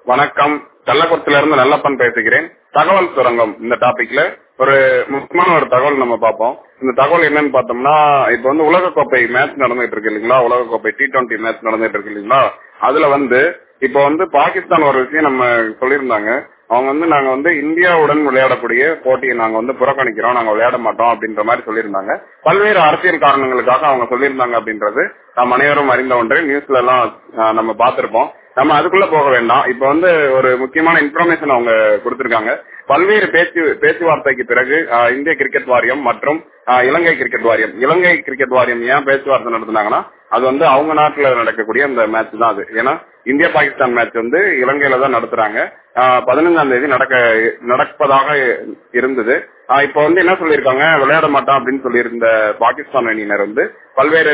வணக்கம் கள்ளக்குளத்துல இருந்து நல்லப்பன் பேசுகிறேன் தகவல் சுரங்கம் இந்த டாபிக்ல ஒரு முக்கியமான ஒரு தகவல் நம்ம பார்ப்போம் இந்த தகவல் என்னன்னு பார்த்தோம்னா இப்ப வந்து உலகக்கோப்பை மேட்ச் நடந்துட்டு இருக்கு இல்லைங்களா உலகக்கோப்பை டி டுவெண்ட்டி மேட்ச் நடந்துட்டு இருக்கு இல்லைங்களா அதுல வந்து இப்ப வந்து பாகிஸ்தான் ஒரு விஷயம் நம்ம சொல்லியிருந்தாங்க அவங்க வந்து நாங்க வந்து இந்தியாவுடன் விளையாடக்கூடிய போட்டியை நாங்க வந்து புறக்கணிக்கிறோம் நாங்க விளையாட மாட்டோம் அப்படின்ற மாதிரி சொல்லியிருந்தாங்க பல்வேறு அரசியல் காரணங்களுக்காக அவங்க சொல்லியிருந்தாங்க அப்படின்றது நாம் அனைவரும் அறிந்த ஒன்று நியூஸ்ல எல்லாம் ஆஹ், நம்ம பார்த்திருப்போம் நம்ம அதுக்குள்ள போக வேண்டாம் இப்ப வந்து ஒரு முக்கியமான இன்ஃபர்மேஷன் அவங்க கொடுத்திருக்காங்க பல்வேறு பேச்சு பேச்சுவார்த்தைக்கு பிறகு ஆஹ், இந்திய கிரிக்கெட் வாரியம் மற்றும் ஆஹ், இலங்கை கிரிக்கெட் வாரியம் இலங்கை கிரிக்கெட் வாரியம் ஏன் பேச்சுவார்த்தை நடத்தினாங்கன்னா அது வந்து அவங்க நாட்டுல நடக்கக்கூடிய அந்த மேட்ச் தான் அது ஏன்னா இந்தியா பாகிஸ்தான் மேட்ச் வந்து இலங்கையில தான் நடத்துறாங்க ஆஹ், பதினைஞ்சாம் தேதி நடக்க நடப்பதாக இருந்தது ஆஹ், இப்ப வந்து என்ன சொல்லியிருக்காங்க விளையாட மாட்டோம் அப்படின்னு சொல்லியிருந்த பாகிஸ்தான் அணியினர் வந்து பல்வேறு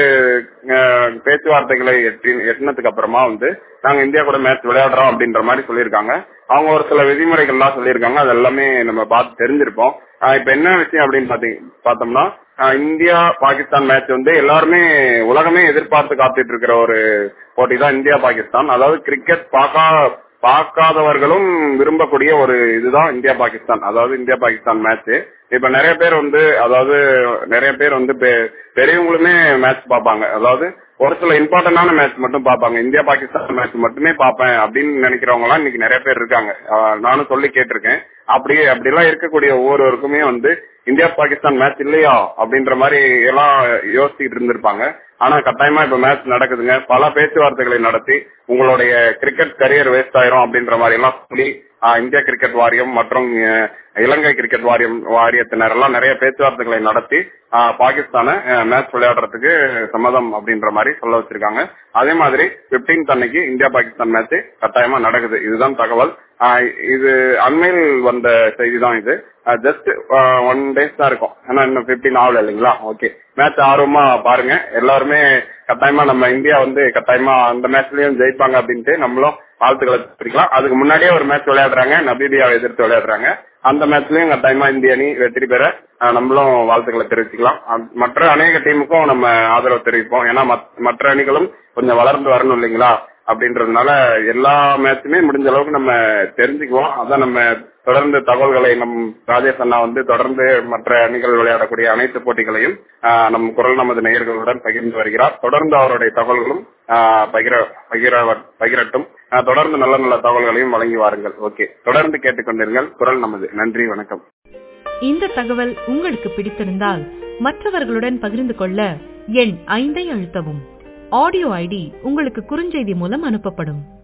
ஆஹ், பேச்சுவார்த்தைகளை எட்டி எட்டினதுக்கு அப்புறமா வந்து நாங்க இந்தியா கூட மேட்ச் விளையாடுறோம் அப்படின்ற மாதிரி சொல்லியிருக்காங்க அவங்க ஒரு சில விதிமுறைகள்லாம் சொல்லியிருக்காங்க அது எல்லாமே நம்ம பார்த்து தெரிஞ்சிருப்போம் ஆஹ், இப்ப என்ன விஷயம் அப்படின்னு பாத்தீங்க பார்த்தோம்னா ஆஹ், இந்தியா பாகிஸ்தான் மேட்ச் வந்து எல்லாருமே உலகமே எதிர்பார்த்து காத்துட்டு இருக்கிற ஒரு போட்டி தான் இந்தியா பாகிஸ்தான் அதாவது கிரிக்கெட் பார்க்கா பார்க்காதவர்களும் விரும்பக்கூடிய ஒரு இதுதான் இந்தியா பாகிஸ்தான் அதாவது இந்தியா பாகிஸ்தான் மேட்ச் இப்ப நிறைய பேர் வந்து அதாவது நிறைய பேர் வந்து பெ- பெரியவங்களுமே மேட்ச் பார்ப்பாங்க அதாவது ஒரு சில இம்பார்ட்டன்டான மேட்ச் மட்டும் பார்ப்பாங்க இந்தியா பாகிஸ்தான் மேட்ச் மட்டுமே பார்ப்பேன் அப்படின்னு நினைக்கிறவங்க எல்லாம் இன்னைக்கு நிறைய பேர் இருக்காங்க ஆஹ் நானும் சொல்லி கேட்டிருக்கேன் அப்படியே அப்படிலாம் இருக்கக்கூடிய ஒவ்வொருவருக்குமே வந்து இந்தியா பாகிஸ்தான் மேட்ச் இல்லையா அப்படின்ற மாதிரி எல்லாம் யோசிச்சுட்டு இருந்திருப்பாங்க ஆனா கட்டாயமா இப்ப மேட்ச் நடக்குதுங்க பல பேச்சுவார்த்தைகளை நடத்தி உங்களுடைய கிரிக்கெட் கரியர் வேஸ்ட் ஆயிரும் அப்படின்ற மாதிரி எல்லாம் சொல்லி ஆஹ், இந்திய கிரிக்கெட் வாரியம் மற்றும் அஹ், இலங்கை கிரிக்கெட் வாரியம் வாரியத்தினர் எல்லாம் நிறைய பேச்சுவார்த்தைகளை நடத்தி ஆஹ், பாகிஸ்தானை மேட்ச் விளையாடுறதுக்கு சம்மதம் அப்படின்ற மாதிரி சொல்ல வச்சிருக்காங்க அதே மாதிரி 15th அன்னைக்கு இந்தியா பாகிஸ்தான் மேட்ச் கட்டாயமா நடக்குது இதுதான் தகவல் ஆஹ், இது அண்மையில் வந்த செய்தி தான் இது ஜஸ்ட் ஒன் டேஸ் தான் இருக்கும் ஏன்னா இன்னும் 15 ஆகல இல்லைங்களா ஓகே மேட்ச் ஆர்வமா பாருங்க எல்லாருமே கட்டாயமா நம்ம இந்தியா வந்து கட்டாயமா அந்த மேட்ச்லயும் ஜெயிப்பாங்க அப்படின்ட்டு நம்மளும் வாழ்த்துக்களை தெரிவிக்கலாம் அதுக்கு முன்னாடியே ஒரு மேட்ச் விளையாடுறாங்க நபீபியாவை எதிர்த்து விளையாடுறாங்க அந்த மேட்ச்லயும் கட்டாயமா இந்திய அணி வெற்றி பெற அஹ், நம்மளும் வாழ்த்துக்களை தெரிவிச்சுக்கலாம் அஹ், மற்ற அநேக டீமுக்கும் நம்ம ஆதரவு தெரிவிப்போம் ஏன்னா மத்- மற்ற அணிகளும் கொஞ்சம் வளர்ந்து வரணும் இல்லைங்களா அப்படின்றதுனால எல்லா மேட்சுமே முடிஞ்ச அளவுக்கு நம்ம தெரிஞ்சுக்குவோம் அதான் நம்ம தொடர்ந்து தகவல்களை நம் ராஜேஷ் அண்ணா வந்து தொடர்ந்து மற்ற அணிகள் விளையாடக்கூடிய அனைத்து போட்டிகளையும் ஆஹ், நம் குரல் நமது நேயர்களுடன் பகிர்ந்து வருகிறார் தொடர்ந்து அவருடைய தகவல்களும் ஆஹ், பகிர பகிர பகிரட்டும் ஆஹ், தொடர்ந்து நல்ல நல்ல தகவல்களையும் வழங்கி வாருங்கள் ஓகே தொடர்ந்து கேட்டுக்கொண்டிருங்கள் குரல் நமது நன்றி வணக்கம் இந்த தகவல் உங்களுக்கு பிடித்திருந்தால் மற்றவர்களுடன் பகிர்ந்து கொள்ள எண் ஐந்தை அழுத்தவும் ஆடியோ ஐடி உங்களுக்கு குறுஞ்செய்தி மூலம் அனுப்பப்படும்